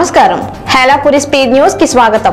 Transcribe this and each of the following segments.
నమస్కారం Helapuri speed news కి స్వాగతం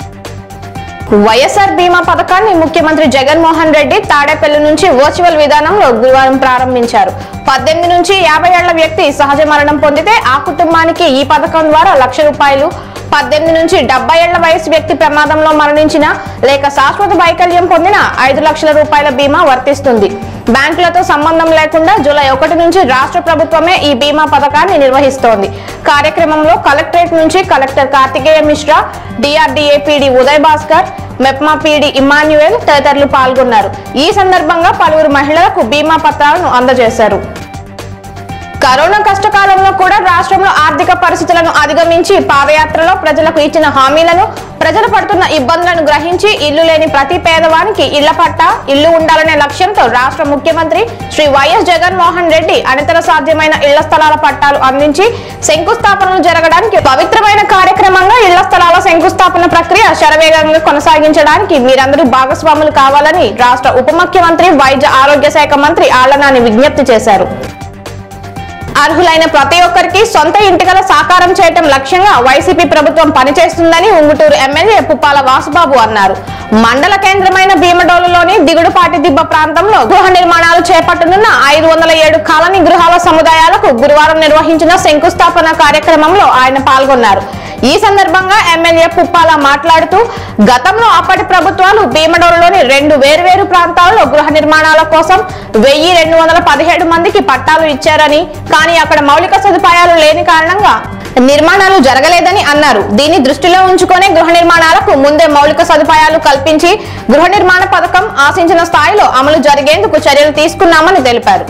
వైఎస్ఆర్ బీమా పథకాన్ని ముఖ్యమంత్రి జగన్మోహన్ రెడ్డి తాడేపల్లి నుంచి వర్చువల్ విధానంలో గురువారం ప్రారంభించారు పద్దెనిమిది నుంచి యాభై ఏళ్ల వ్యక్తి సహజ మరణం పొందితే ఆ కుటుంబానికి ఈ పథకం ద్వారా లక్ష రూపాయలు పద్దెనిమిది నుంచి డెబ్బై ఏళ్ల వయసు వ్యక్తి ప్రమాదంలో మరణించిన లేక శాశ్వత వైకల్యం పొందిన ఐదు లక్షల రూపాయల బీమా వర్తిస్తుంది బ్యాంకులతో సంబంధం లేకుండా జూలై ఒకటి నుంచి రాష్ట్ర ప్రభుత్వమే ఈ బీమా పథకాన్ని నిర్వహిస్తోంది కార్యక్రమంలో కలెక్టరేట్ నుంచి collector Karthikeya Mishra DRDA PD Uday Bhaskar MEPMA PD Emmanuel తదితరులు పాల్గొన్నారు ఈ సందర్భంగా పలువురు మహిళలకు బీమా పత్రాలను అందజేశారు కరోనా కష్టకాలంలో కూడా రాష్ట్రంలో ఆర్థిక పరిస్థితులను అధిగమించి పాదయాత్రలో ప్రజలకు ఇచ్చిన హామీలను ప్రజలు పడుతున్న ఇబ్బందులను గ్రహించి ఇల్లు లేని ప్రతి పేదవానికి ఇళ్ల పట్ట ఇల్లు ఉండాలనే లక్ష్యంతో రాష్ట్ర ముఖ్యమంత్రి శ్రీ వైఎస్ జగన్మోహన్ రెడ్డి అనితర సాధ్యమైన ఇళ్ల స్థలాల పట్టాలు అందించి శంకుస్థాపనలు జరగడానికి పవిత్రమైన కార్యక్రమంగా ఇళ్ల స్థలాల శంకుస్థాపన ప్రక్రియ శరవేగంగా కొనసాగించడానికి మీరందరూ భాగస్వాములు కావాలని రాష్ట్ర ఉప ముఖ్యమంత్రి వైద్య ఆరోగ్య శాఖ మంత్రి ఆళ్లనాని విజ్ఞప్తి చేశారు అర్హులైన ప్రతి ఒక్కరికి సొంత ఇంటికల సాకారం చేయటం లక్ష్యంగా వైసీపీ ప్రభుత్వం పనిచేస్తుందని ఉంగుటూరు ఎమ్మెల్యే పుప్పాల వాసుబాబు అన్నారు మండల కేంద్రమైన భీమడోలులోని దిగుడుపాటి దిబ్బ ప్రాంతంలో గృహ నిర్మాణాలు చేపట్టనున్న ఐదు వందల ఏడు కాలనీ గృహాల సముదాయాలకు గురువారం నిర్వహించిన శంకుస్థాపన కార్యక్రమంలో ఆయన పాల్గొన్నారు ఈ సందర్భంగా ఎమ్మెల్యే పుప్పాల మాట్లాడుతూ గతంలో అప్పటి ప్రభుత్వాలు భీమడోలులోని రెండు వేర్వేరు ప్రాంతాల్లో గృహ నిర్మాణాల కోసం వెయ్యి రెండు వందల పదిహేడు మందికి పట్టాలు ఇచ్చారని కానీ అక్కడ మౌలిక సదుపాయాలు లేని కారణంగా నిర్మాణాలు జరగలేదని అన్నారు దీన్ని దృష్టిలో ఉంచుకొని గృహ నిర్మాణాలకు ముందే మౌలిక సదుపాయాలు కల్పించి గృహ నిర్మాణ పథకం ఆశించిన స్థాయిలో అమలు జరిగేందుకు చర్యలు తీసుకున్నామని తెలిపారు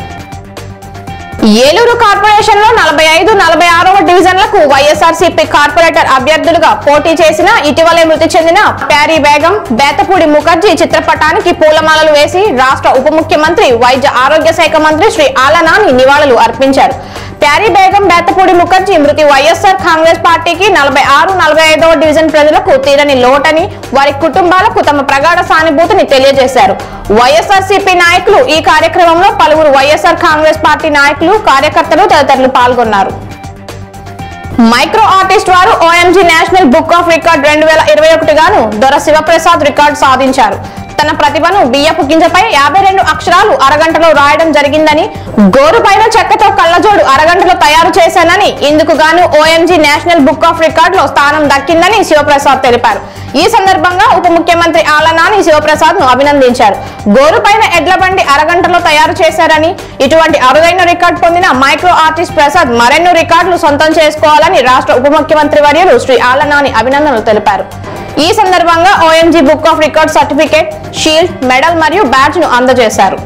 ఏలూరు కార్పొరేషన్ లో నలభై ఐదు నలభై ఆరవ డివిజన్లకు వైఎస్ఆర్సీపీ కార్పొరేటర్ అభ్యర్థులుగా పోటీ చేసిన ఇటీవలే మృతి చెందిన ప్యారీ బేగం బేతపూడి ముఖర్జీ చిత్రపటానికి పూలమాలలు వేసి రాష్ట్ర ఉప ముఖ్యమంత్రి వైద్య ఆరోగ్య శాఖ మంత్రి శ్రీ ఆలనాని నివాళులు అర్పించారు ప్యారీ బేగం బేతపూడి ముఖర్జీ మృతి వైఎస్ఆర్ కాంగ్రెస్ పార్టీకి నలభై ఆరు నలభై ఐదవ డివిజన్ ప్రజలకు తీరని లోటని వారి కుటుంబాలకు తమ ప్రగాఢ సానుభూతిని తెలియజేశారు వైఎస్ఆర్సీపీ నాయకులు ఈ కార్యక్రమంలో పలువురు వైఎస్ఆర్ కాంగ్రెస్ పార్టీ నాయకులు కార్యకర్తలు తదితరులు పాల్గొన్నారు మైక్రో ఆర్టిస్ట్ వారు OMG national book of record రెండు వేల ఇరవై ఒకటి గాను దొర శివప్రసాద్ రికార్డు సాధించారు తన ప్రతిభను బియ్యపు గింజపై యాభై రెండు అక్షరాలు అరగంటలో రాయడం జరిగిందని గోరు పైన చెక్కతో కళ్ళజోడు అరగంటలో తయారు చేశానని ఇందుకు గాను OMG national book of record లో స్థానం దక్కిందని శివప్రసాద్ తెలిపారు ఈ సందర్భంగా ఉప ముఖ్యమంత్రి ఆలనాని శివప్రసాద్ ను అభినందించారు గోరు పైన ఎడ్ల బండి అరగంటలో తయారు చేశారని ఇటువంటి అరుదైన రికార్డు పొందిన మైక్రో ఆర్టిస్ట్ ప్రసాద్ మరెన్నో రికార్డులు సొంతం చేసుకోవాలని రాష్ట్ర ఉప ముఖ్యమంత్రి వర్యులు శ్రీ ఆలనాని అభినందనలు తెలిపారు ఈ సందర్భంగా OMG book of record certificate shield medal మరియు బ్యాడ్జ్ ను అందజేశారు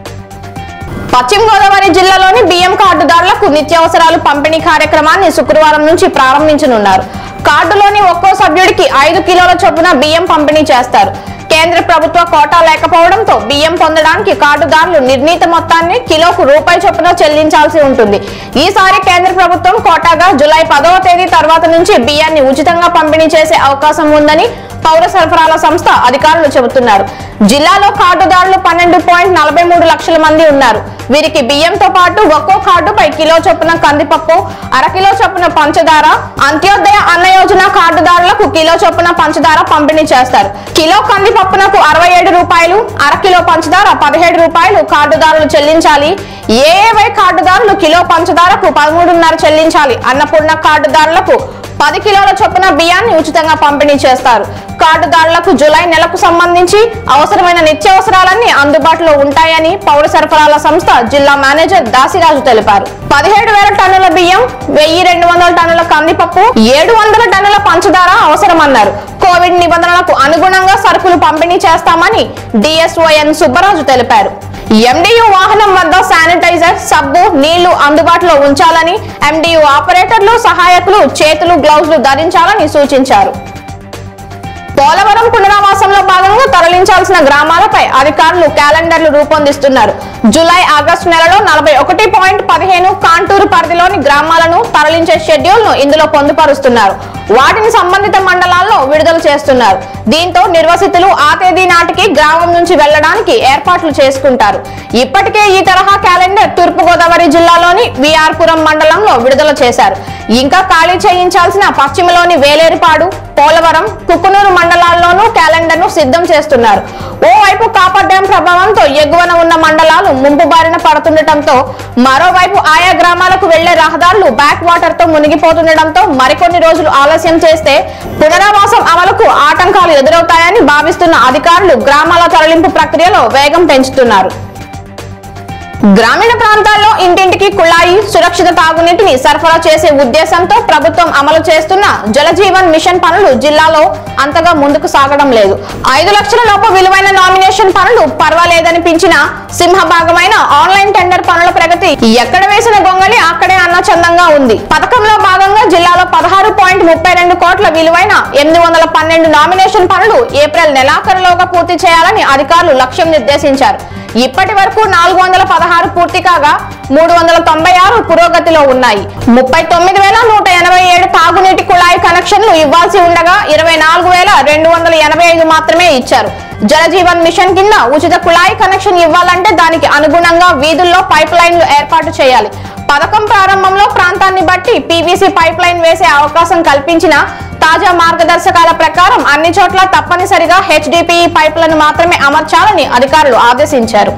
పశ్చిమ గోదావరి జిల్లాలోని బియ్యం కార్డుదారులకు నిత్యావసరాలు పంపిణీ కార్యక్రమాన్ని శుక్రవారం నుంచి ప్రారంభించనున్నారు కార్డులోని ఒక్కో సభ్యుడికి ఐదు కిలోల చొప్పున బియ్యం పంపిణీ చేస్తారు కేంద్ర ప్రభుత్వ కోటా లేకపోవడంతో బియ్యం పొందడానికి కార్డుదారులు నిర్ణీత మొత్తాన్ని కిలోకు రూపాయి చొప్పున చెల్లించాల్సి ఉంటుంది ఈసారి కేంద్ర ప్రభుత్వం కోటాగా జులై పదవ తేదీ తర్వాత నుంచి బియ్యాన్ని ఉచితంగా పంపిణీ చేసే అవకాశం ఉందని పౌర సరఫరాల సంస్థ అధికారులు చెబుతున్నారు జిల్లాలో కార్డుదారులు పన్నెండు పాయింట్ నలభై మూడు లక్షల మంది ఉన్నారు వీరికి బియ్యంతో పాటు ఒక్కో కార్డుపై కిలో చొప్పున కందిపప్పు అరకిలో చొప్పున పంచదార అంత్యోదయ అన్న యోజన కార్డుదారులకు కిలో చొప్పున పంచదార పంపిణీ చేస్తారు కిలో కందిపప్పునకు అరవై ఏడు రూపాయలు అరకిలో పంచదార పదిహేడు రూపాయలు కార్డుదారులు చెల్లించాలి ఏఏవై కార్డుదారులు కిలో పంచదారకు పదమూడున్నర చెల్లించాలి అన్నపూర్ణ కార్డుదారులకు పది కిలోల చొప్పున బియ్యాన్ని ఉచితంగా పంపిణీ చేస్తారు కార్డుదారులకు జులై నెలకు సంబంధించి అవసరమైన నిత్యావసరాలన్నీ అందుబాటులో ఉంటాయని పౌర సరఫరాల సంస్థ జిల్లా మేనేజర్ దాసిరాజు తెలిపారు పదిహేడు వేల టన్నుల బియ్యం వెయ్యి రెండు వందల టన్నుల కందిపప్పు ఏడు వందల టన్నుల పంచదార అవసరమన్నారు కోవిడ్ నిబంధనలకు అనుగుణంగా సరుకులు పంపిణీ చేస్తామని డిఎస్ఓఎన్ సుబ్బరాజు తెలిపారు ఎండియు వాహనం వద్ద శానిటైజర్ సబ్బు నీళ్లు అందుబాటులో ఉంచాలని ఎండియు ఆపరేటర్లు సహాయకులు చేతులు గ్లౌజులు ధరించాలని సూచించారు పోలవరం పునరావాసంలో భాగంగా తరలించాల్సిన గ్రామాలపై అధికారులు క్యాలెండర్లు రూపొందిస్తున్నారు జూలై ఆగస్టు నెలలో నలభై ఒకటి పాయింట్ పదిహేను కాంటూరు పరిధిలోని గ్రామాలను తరలించే షెడ్యూల్ ను ఇందులో పొందుపరుస్తున్నారు వాటిని సంబంధిత మండలాల్లో విడుదల చేస్తున్నారు దీంతో నిర్వసితులు ఆ తేదీ నాటికి గ్రామం నుంచి వెళ్లడానికి ఏర్పాట్లు చేసుకుంటారు ఇప్పటికే ఈ తరహా క్యాలెండర్ తూర్పు గోదావరి జిల్లాలోని విఆర్పురం మండలంలో విడుదల చేశారు ఇంకా ఖాళీ చేయించాల్సిన పశ్చిమలోని వేలేరుపాడు పోలవరం కుక్కునూరు మండలాల్లోనూ క్యాలెండర్ ను సిద్ధం చేస్తున్నారు ఓవైపు కాపర్ డ్యాం ప్రభావంతో ఎగువన ఉన్న మండలాలు ముంపు బారిన పడుతుండటంతో మరోవైపు ఆయా గ్రామాలకు వెళ్లే రహదారులు బ్యాక్ వాటర్ తో మునిగిపోతుండటంతో మరికొన్ని రోజులు ఆలస్యం చేస్తే పునరావాసం అమలుకు ఆటంకాలు ఎదురవుతాయని భావిస్తున్న అధికారులు గ్రామాల తరలింపు ప్రక్రియలో వేగం పెంచుతున్నారు గ్రామీణ ప్రాంతాల్లో ఇంటింటికి కుళాయి సురక్షిత తాగునీటిని సరఫరా చేసే ఉద్దేశంతో ప్రభుత్వం అమలు చేస్తున్న జలజీవన్ మిషన్ పనులు జిల్లాలో అంతగా ముందుకు సాగడం లేదు ఐదు లక్షల లోపు విలువైన నామినేషన్ పనులు పర్వాలేదనిపించిన సింహభాగమైన ఆన్లైన్ టెండర్ పనుల ప్రగతి ఎక్కడ వేసిన గొంగళి అక్కడే అన్న చందంగా ఉంది పథకంలో భాగంగా జిల్లాలో పదహారు పాయింట్ ముప్పై రెండు కోట్ల విలువైన ఎనిమిది వందల పన్నెండు నామినేషన్ పనులు ఏప్రిల్ నెలాఖరులోగా పూర్తి చేయాలని అధికారులు లక్ష్యం నిర్దేశించారు ఇప్పటి వరకు నాలుగు వందల పదహారు పూర్తి కాగా మూడు వందల తొంభై ఆరు పురోగతిలో ఉన్నాయి ముప్పై తొమ్మిది వేల నూట ఎనభై ఏడు తాగునీటి కుళాయి కనెక్షన్లు ఇవ్వాల్సి ఉండగా ఇరవై నాలుగు వేల రెండు వందల ఎనభై ఐదు మాత్రమే ఇచ్చారు జలజీవన్ మిషన్ కింద ఉచిత కుళాయి కనెక్షన్ ఇవ్వాలంటే దానికి అనుగుణంగా వీధుల్లో పైప్ లైన్లు ఏర్పాటు చేయాలి పథకం ప్రారంభంలో ప్రాంతాన్ని బట్టి పీవీసీ పైప్ లైన్ వేసే అవకాశం కల్పించిన తాజా మార్గదర్శకాల ప్రకారం అన్ని చోట్ల తప్పనిసరిగా హెచ్డిపిఈ పైపులను మాత్రమే అమర్చాలని అధికారులు ఆదేశించారు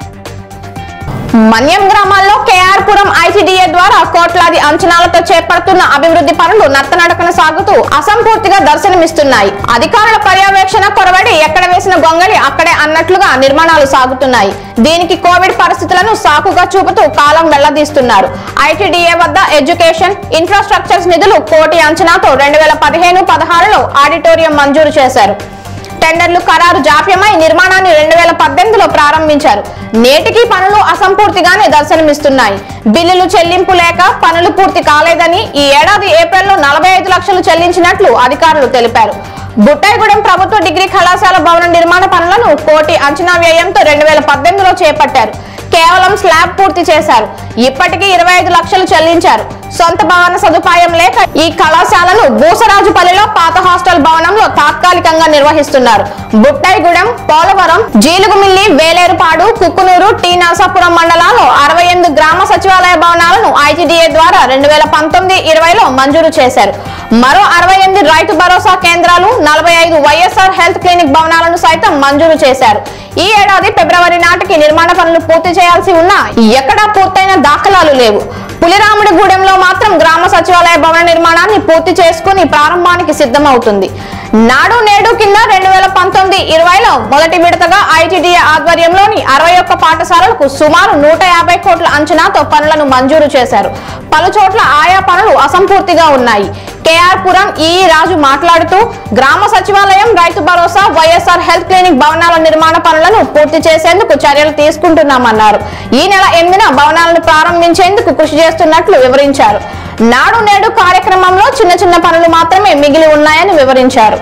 మన్యం గ్రామాల్లో కేఆర్పురం ఐటీడీఏ ద్వారా కోట్లాది అంచనాలతో చేపడుతున్న అభివృద్ధి పనులు నత్తనడకన సాగుతూ అసంపూర్తిగా దర్శనమిస్తున్నాయి అధికారుల పర్యవేక్షణ కొరవడి ఎక్కడ వేసిన గొంగళి అక్కడే అన్నట్లుగా నిర్మాణాలు సాగుతున్నాయి దీనికి కోవిడ్ పరిస్థితులను సాకుగా చూపుతూ కాలం వెళ్లదీస్తున్నారు ఐటీడీఏ వద్ద ఎడ్యుకేషన్ ఇన్ఫ్రాస్ట్రక్చర్స్ నిధులు కోటి అంచనాతో రెండు వేల పదిహేను పదహారులో ఆడిటోరియం మంజూరు చేశారు టెండర్లు ఖరారు జాప్యమై నిర్మాణాన్ని రెండు వేల పద్దెనిమిదిలో ప్రారంభించారు నేటికి పనులు అసంపూర్తిగానే దర్శనమిస్తున్నాయి బిల్లులు చెల్లింపు లేక పనులు పూర్తి కాలేదని ఈ ఏడాది ఏప్రిల్లో నలభై ఐదు లక్షలు చెల్లించినట్లు అధికారులు తెలిపారు బుట్టాయిగూడెం ప్రభుత్వ డిగ్రీ కళాశాల భవన నిర్మాణ పనులను కోటి అంచనా వ్యయంతో రెండు వేల పద్దెనిమిదిలో చేపట్టారు కేవలం స్లాబ్ పూర్తి చేశారు ఇప్పటికీ ఇరవై ఐదు లక్షలు చెల్లించారు సొంత భవన సదుపాయం లేక ఈ కళాశాలను బూసరాజుపల్లిలో పాత హాస్టల్ భవనంలో తాత్కాలికంగా నిర్వహిస్తున్నారు బుట్టాయిగూడెం పోలవరం జీలుగుమిల్లి వేలేరుపాడు కుక్కునూరు టీ నరసాపురం మండలాల్లో అరవై ఎనిమిది గ్రామ సచివాలయ భవనాలను ఐటీడీఏ ద్వారా రెండు వేల పంతొమ్మిది ఇరవైలో మంజూరు చేశారు మరో అరవై ఎనిమిది రైతు భరోసా కేంద్రాలు నలభై ఐదు వైఎస్ఆర్ హెల్త్ క్లినిక్ భవనాలను సైతం మంజూరు చేశారు ఈ ఏడాది ఫిబ్రవరి నాటికి నిర్మాణ పనులు పూర్తి చేయాల్సి ఉన్నా ఎక్కడా పూర్తయిన దాఖలాలు లేవు పులిరాముడిగూడెంలో మాత్రం గ్రామ సచివాలయ భవన నిర్మాణాన్ని పూర్తి చేసుకుని ప్రారంభానికి సిద్ధమవుతుంది నాడు నేడు కింద రెండు వేల పంతొమ్మిది ఇరవైలో మొదటి విడతగా ఐటీడీఏ ఆధ్వర్యంలోని అరవై ఒక్క పాఠశాలలకు సుమారు నూట యాభై కోట్ల అంచనాతో పనులను మంజూరు చేశారు పలు చోట్ల ఆయా పనులు అసంపూర్తిగా ఉన్నాయి కేఆర్ పురం ఈ రాజు మాట్లాడుతూ గ్రామ సచివాలయం రైతు భరోసా వైఎస్ఆర్ హెల్త్ క్లినిక్ భవనాల నిర్మాణ పనులను పూర్తి చేసేందుకు చర్యలు తీసుకుంటున్నామన్నారు ఈ నెల ఎనిమిదిన భవనాలను ప్రారంభించేందుకు కృషి చేస్తున్నట్లు వివరించారు నాడు నేడు కార్యక్రమంలో చిన్న చిన్న పనులు మాత్రమే మిగిలి ఉన్నాయని వివరించారు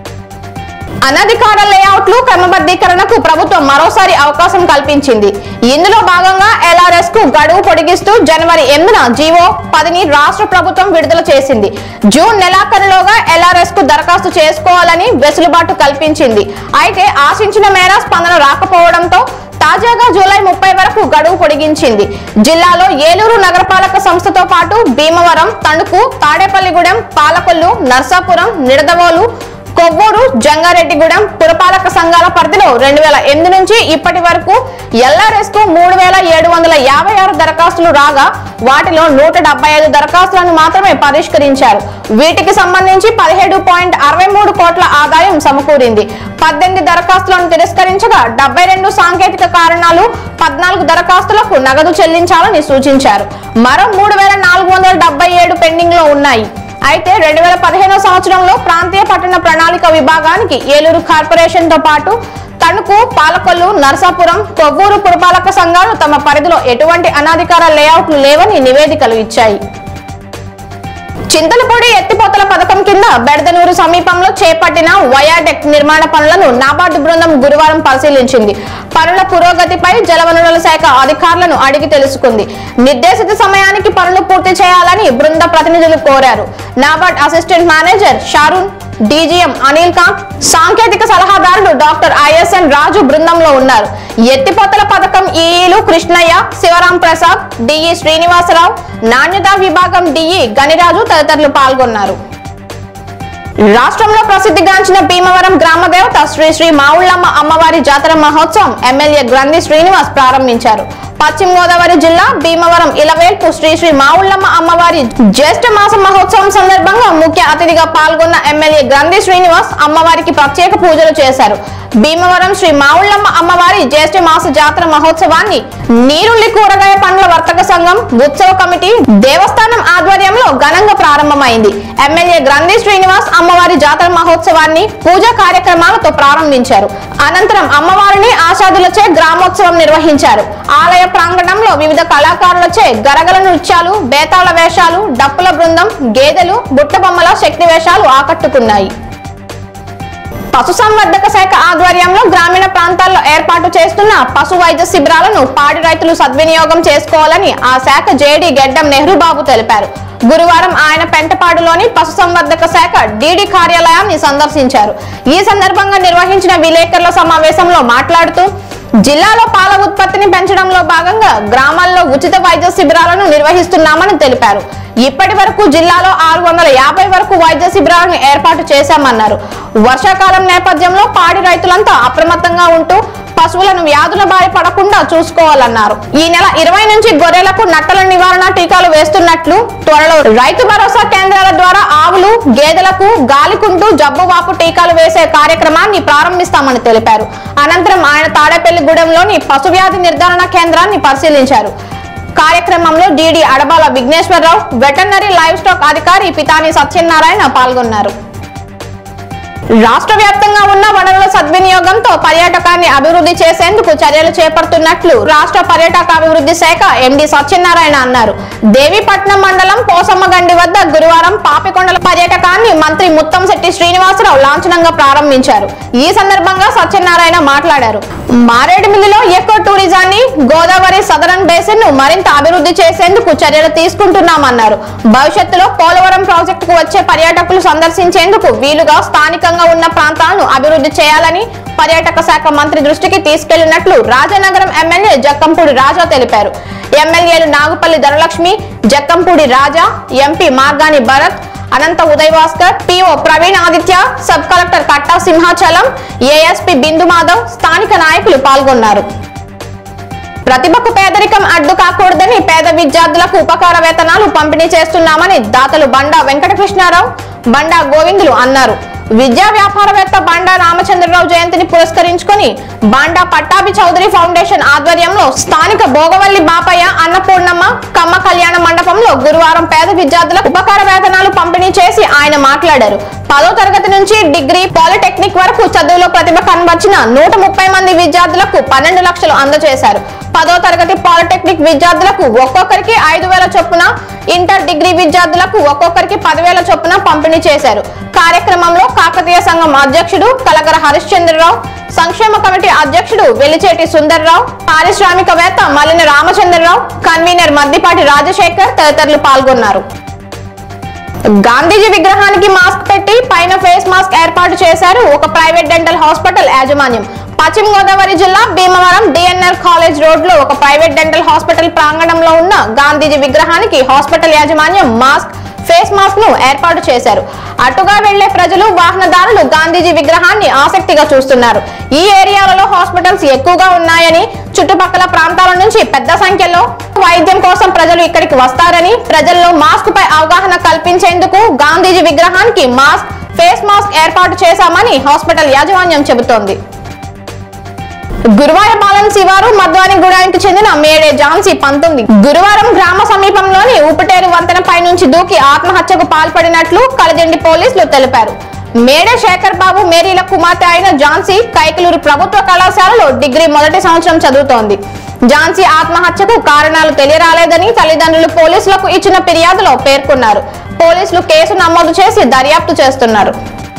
అనధికార లేఅవుట్లు క్రమబద్ధీకరణకు ప్రభుత్వం మరోసారి అవకాశం కల్పించింది ఇందులో భాగంగా ఎల్ఆర్ఎస్ కు గడువు పొడిగిస్తూ జనవరి ఎనిమిదిన జీవో పదిని రాష్ట్ర ప్రభుత్వం విడుదల చేసింది జూన్ నెలాఖరులోగా ఎల్ఆర్ఎస్ కు దరఖాస్తు చేసుకోవాలని వెసులుబాటు కల్పించింది అయితే ఆశించిన మేర స్పందన రాకపోవడంతో తాజాగా జూలై ముప్పై వరకు గడువు పొడిగించింది జిల్లాలో ఏలూరు నగరపాలక సంస్థతో పాటు భీమవరం తణుకు తాడేపల్లిగూడెం పాలకొల్లు నర్సాపురం నిడదవోలు కొవ్వూరు జంగారెడ్డిగూడెం పురపాలక సంఘాల పరిధిలో రెండు వేల ఎనిమిది నుంచి ఇప్పటి వరకు ఎల్ఆర్ఎస్ కు మూడు వేల ఏడు వందల యాభై ఆరు దరఖాస్తులు రాగా వాటిలో నూట డెబ్బై ఐదు దరఖాస్తులను మాత్రమే పరిష్కరించారు వీటికి సంబంధించి పదిహేడు పాయింట్ అరవై మూడు కోట్ల ఆదాయం సమకూరింది పద్దెనిమిది దరఖాస్తులను తిరస్కరించగా డెబ్బై రెండు సాంకేతిక కారణాలు పద్నాలుగు దరఖాస్తులకు నగదు చెల్లించాలని సూచించారు మరో మూడు వేల నాలుగు వందల డెబ్బై ఏడు పెండింగ్ లో ఉన్నాయి అయితే రెండు వేల పదిహేనో సంవత్సరంలో ప్రాంతీయ పట్టణ ప్రణాళిక విభాగానికి ఏలూరు కార్పొరేషన్ తో పాటు తణుకు పాలకొల్లు నరసాపురం కొవ్వూరు పురపాలక సంఘాలు తమ పరిధిలో ఎటువంటి అనాధికార లేఅవుట్లు లేవని నివేదికలు ఇచ్చాయి చింతలపూడి ఎత్తిపోతల పథకం కింద బెడదనూరు సమీపంలో చేపట్టిన వయాడెక్ నిర్మాణ పనులను నాబార్డు బృందం గురువారం పరిశీలించింది పనుల పురోగతిపై జలవనరుల శాఖ అధికారులను అడిగి తెలుసుకుంది నిర్దేశిత సమయానికి పనులు పూర్తి చేయాలని బృంద ప్రతినిధులు కోరారు NABARD assistant manager Sharon DGM Anil Kanth సాంకేతిక సలహాదారుడు డాక్టర్ ఐఎస్ఎన్ రాజు బృందంలో ఉన్నారు ఎత్తిపోతల పథకం ఈఈలు కృష్ణయ్య శివరాం ప్రసాద్ డిఈ శ్రీనివాసరావు నాణ్యతా విభాగం డిఈ గనిరాజు తదితరులు పాల్గొన్నారు రాష్ట్రంలో ప్రసిద్ధిగాంచిన భీమవరం గ్రామ దేవత శ్రీ శ్రీ మావుళ్ళమ్మ అమ్మవారి జాతర మహోత్సవం ఎమ్మెల్యే గ్రంథి శ్రీనివాస్ ప్రారంభించారు పశ్చిమ గోదావరి జిల్లా భీమవరం ఇలవేల్పు శ్రీ శ్రీ మావుళ్ళమ్మ అమ్మవారి జ్యేష్ఠ మాస మహోత్సవం సందర్భంగా ముఖ్య అతిథిగా పాల్గొన్న ఎమ్మెల్యే గ్రంథి శ్రీనివాస్ అమ్మవారికి ప్రత్యేక పూజలు చేశారు భీమవరం శ్రీ మావుళ్ళమ్మ అమ్మవారి జ్యేష్ఠ మాస జాతర మహోత్సవాన్ని నీరుల్లి కూరగాయ పండ్ల వర్తక సంఘం ఉత్సవ కమిటీ దేవస్థానం ఆధ్వర్యంలో ఘనంగా ప్రారంభమైంది ఎమ్మెల్యే గ్రంథి శ్రీనివాస్ అమ్మవారి జాతర మహోత్సవాన్ని పూజా కార్యక్రమాలతో ప్రారంభించారు అనంతరం అమ్మవారిని ఆషాదులచే గ్రామోత్సవం నిర్వహించారు ఆలయ ప్రాంగణంలో వివిధ కళాకారులచే గరగల నృత్యాలు బేతాళ వేషాలు డప్పుల బృందం గేదెలు బుట్టబొమ్మల శక్తి వేషాలు ఆకట్టుకున్నాయి పశుసంవర్ధక శాఖ ఆధ్వర్యంలో గ్రామీణ ప్రాంతాల్లో ఏర్పాటు చేస్తున్న పశు వైద్య శిబిరాలను పాడి రైతులు సద్వినియోగం చేసుకోవాలని ఆ శాఖ జేడీ గెడ్డం నెహ్రూ బాబు తెలిపారు గురువారం ఆయన పెంటపాడులోని పశుసంవర్ధక శాఖ డీడీ కార్యాలయాన్ని సందర్శించారు ఈ సందర్భంగా నిర్వహించిన విలేకరుల సమావేశంలో మాట్లాడుతూ జిల్లాలో పాల ఉత్పత్తిని పెంచడంలో భాగంగా గ్రామాల్లో ఉచిత వైద్య శిబిరాలను నిర్వహిస్తున్నామని తెలిపారు ఇప్పటి వరకు జిల్లాలో ఆరు వందల యాభై వరకు వైద్య శిబిరాలను ఏర్పాటు చేశామన్నారు వర్షాకాలం నేపథ్యంలో పాడి రైతులంతా అప్రమత్తంగా ఉంటూ పశువులను వ్యాధుల బారి పడకుండా చూసుకోవాలన్నారు ఈ నెల ఇరవై నుంచి గొర్రెలకు నట్టల నివారణ టీకాలు వేస్తున్నట్లు త్వరలో రైతు భరోసా కేంద్రాల ద్వారా ఆవులు గేదెలకు గాలికుంటూ జబ్బువాపు టీకాలు వేసే కార్యక్రమాన్ని ప్రారంభిస్తామని తెలిపారు అనంతరం ఆయన తాడేపల్లిగూడెంలోని పశు వ్యాధి నిర్ధారణ కేంద్రాన్ని పరిశీలించారు కార్యక్రమంలో DD Adabala Vighneswararao veterinary livestock అధికారి పితాని సత్యనారాయణ పాల్గొన్నారు రాష్ట్ర వ్యాప్తంగా ఉన్న వనరుల సద్వినియోగంతో పర్యాటకాన్ని అభివృద్ధి చేసేందుకు చర్యలు చేపడుతున్నట్లు రాష్ట్ర పర్యాటక అభివృద్ధి శాఖ ఎండి సత్యనారాయణ అన్నారు దేవీపట్నం మండలం పోసమ్మగండి వద్ద గురువారం పాపికొండల పర్యాటకాన్ని మంత్రి ముత్తంశెట్టి శ్రీనివాసరావు లాంఛనంగా ప్రారంభించారు ఈ సందర్భంగా సత్యనారాయణ మాట్లాడారు మారేడుమిల్లిలో ఎకో టూరిజాన్ని గోదావరి సదరన్ బేసిన్ ను మరింత అభివృద్ధి చేసేందుకు చర్యలు తీసుకుంటున్నామన్నారు భవిష్యత్తులో పోలవరం ప్రాజెక్టుకు వచ్చే పర్యాటకులు సందర్శించేందుకు వీలుగా స్థానికంగా ఉన్న ప్రాంతాలను అభివృద్ధి చేయాలని పర్యాటక శాఖ మంత్రి దృష్టికి తీసుకెళ్లినట్లు రాజానగరం ఎమ్మెల్యే జక్కంపూడి రాజా తెలిపారు ఎమ్మెల్యేలు Nagupalli Dhanalakshmi Jakkampudi Raja MP Margani Bharat Anantha Uday Bhaskar PO Praveen Aditya sub collector Katta Simhachalam ASP Bindu Madhav స్థానిక నాయకులు పాల్గొన్నారు ప్రతిభకు పేదరికం అడ్డు కాకూడదని పేద విద్యార్థులకు ఉపకార వేతనాలు పంపిణీ చేస్తున్నామని దాతలు బండా వెంకటకృష్ణారావు బండా గోవిందులు అన్నారు విద్యా వ్యాపారవేత్త బండా రామచంద్రరావు జయంతిని పురస్కరించుకొని బండా పట్టాభి చౌదరి ఫౌండేషన్ ఆధ్వర్యంలో స్థానిక భోగవల్లి బాపయ్య అన్నపూర్ణమ్మ కమ్మ కళ్యాణ మండపంలో గురువారం పేద విద్యార్థులకు ఉపకార వేతనాలు పంపిణీ చేసి ఆయన మాట్లాడారు పదో తరగతి నుంచి డిగ్రీ పాలిటెక్నిక్ వరకు చదువులో ప్రతిభ కనబర్చిన నూట ముప్పై మంది విద్యార్థులకు పన్నెండు లక్షలు అందజేశారు పదో తరగతి పాలిటెక్నిక్ విద్యార్థులకు ఒక్కొక్కరికి ఐదు వేల చొప్పున ఇంటర్ డిగ్రీ విద్యార్థులకు ఒక్కొక్కరికి పదివేల చొప్పున పంపిణీ చేశారు కార్యక్రమంలో కాకతీయ సంఘం అధ్యక్షుడు కలగర హరిశ్చంద్రరావు సంక్షేమ కమిటీ అధ్యక్షుడు వెలిచేటి సుందర్రావు పారిశ్రామికవేత్త మల్లిన రామచంద్రరావు కన్వీనర్ మద్దిపాటి రాజశేఖర్ తదితరులు పాల్గొన్నారు గాంధీజీ విగ్రహానికి మాస్క్ పెట్టి పైన ఫేస్ మాస్క్ ఏర్పాటు చేశారు ఒక ప్రైవేట్ డెంటల్ హాస్పిటల్ యాజమాన్యం పశ్చిమ గోదావరి జిల్లా భీమవరం డిఎన్ఆర్ కాలేజ్ రోడ్ లో ఒక ప్రైవేట్ డెంటల్ హాస్పిటల్ ప్రాంగణంలో ఉన్న గాంధీజీ విగ్రహానికి హాస్పిటల్ యాజమాన్యం మాస్క్ ఫేస్ మాస్క్ ను ఏర్పాటు చేశారు అటుగా వెళ్లే ప్రజలు వాహనదారులు గాంధీజీ విగ్రహాన్ని ఆసక్తిగా చూస్తున్నారు ఈ ఏరియాలలో హాస్పిటల్స్ ఎక్కువగా ఉన్నాయని చుట్టుపక్కల ప్రాంతాల నుంచి పెద్ద సంఖ్యలో వైద్యం కోసం ప్రజలు ఇక్కడికి వస్తారని ప్రజల్లో మాస్క్ పై అవగాహన కల్పించేందుకు గాంధీజీ విగ్రహానికి మాస్క్ ఫేస్ మాస్క్ ఏర్పాటు చేశామని హాస్పిటల్ యాజమాన్యం చెబుతోంది గురువారపాలెం శివారు మధ్వానిగూడానికి చెందిన మేడే ఝాన్సీ పంతొమ్మిది గురువారం గ్రామ సమీపంలోని ఉప్పుటేరు వంతెనపై నుంచి దూకి ఆత్మహత్యకు పాల్పడినట్లు కలజండి పోలీసులు తెలిపారు మేడే శేఖర్ బాబు మేరీల కుమార్తె అయిన ఝాన్సీ కైకలూరు ప్రభుత్వ కళాశాలలో డిగ్రీ మొదటి సంవత్సరం చదువుతోంది ఝాన్సీ ఆత్మహత్యకు కారణాలు తెలియరాలేదని తల్లిదండ్రులు పోలీసులకు ఇచ్చిన ఫిర్యాదులో పేర్కొన్నారు పోలీసులు కేసు నమోదు చేసి దర్యాప్తు చేస్తున్నారు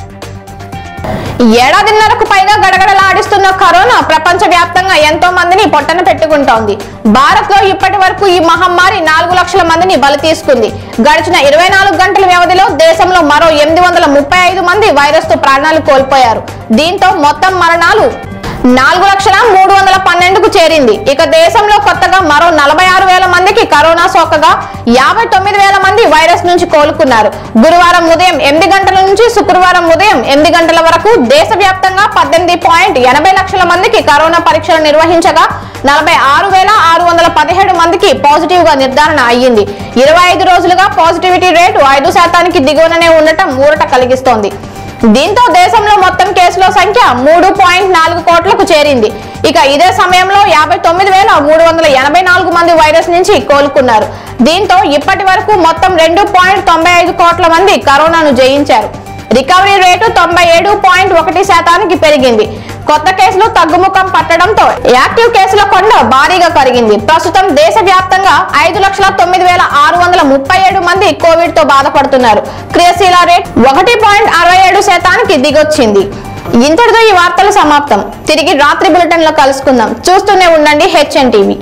ఏడాదిన్నరకు పైగా గడగడలాడిస్తున్న కరోనా ప్రపంచ వ్యాప్తంగా ఎంతో మందిని పొట్టన పెట్టుకుంటోంది భారత్ లో ఇప్పటి వరకు ఈ మహమ్మారి నాలుగు లక్షల మందిని బలి తీసుకుంది గడిచిన ఇరవై నాలుగు గంటల వ్యవధిలో దేశంలో మరో ఎనిమిది వందల ముప్పై ఐదు మంది వైరస్ తో ప్రాణాలు కోల్పోయారు దీంతో మొత్తం మరణాలు నాలుగు లక్షల మూడు వందల పన్నెండుకు చేరింది ఇక దేశంలో కొత్తగా మరో నలభై ఆరు వేల మందికి కరోనా సోకగా యాభై తొమ్మిది వేల మంది వైరస్ నుంచి కోలుకున్నారు గురువారం ఉదయం ఎనిమిది గంటల నుంచి శుక్రవారం ఉదయం ఎనిమిది గంటల వరకు దేశవ్యాప్తంగా పద్దెనిమిది పాయింట్ ఎనభై లక్షల మందికి కరోనా పరీక్షలు నిర్వహించగా నలభై ఆరు వేల ఆరు వందల పదిహేడు మందికి పాజిటివ్ గా నిర్ధారణ అయ్యింది ఇరవై ఐదు రోజులుగా పాజిటివిటీ రేటు ఐదు శాతానికి దిగువననే ఉండటం ఊరట కలిగిస్తోంది దీంతో దేశంలో మొత్తం కేసుల సంఖ్య మూడు పాయింట్ నాలుగు కోట్లకు చేరింది ఇక ఇదే సమయంలో యాభై తొమ్మిది వేల మూడు వందల ఎనభై నాలుగు మంది వైరస్ నుంచి కోలుకున్నారు దీంతో ఇప్పటి వరకు మొత్తం రెండు పాయింట్ తొంభై ఐదు కోట్ల మంది కరోనాను జయించారు రికవరీ రేటు తొంభై ఏడు పాయింట్ ఒకటి శాతానికి పెరిగింది కొత్త కేసులు తగ్గుముఖం పట్టడంతో యాక్టివ్ కేసుల కొండ భారీగా కరిగింది ప్రస్తుతం దేశవ్యాప్తంగా ఐదు లక్షల తొమ్మిది వేల ఆరు వందల ముప్పై ఏడు మంది కోవిడ్ తో బాధపడుతున్నారు క్రియాశీల రేట్ ఒకటి పాయింట్ అరవై ఏడు శాతానికి దిగొచ్చింది ఇంతటితో ఈ వార్తలు సమాప్తం తిరిగి రాత్రి బులెటిన్ లో కలుసుకుందాం చూస్తూనే ఉండండి హెచ్ఎన్ టీవీ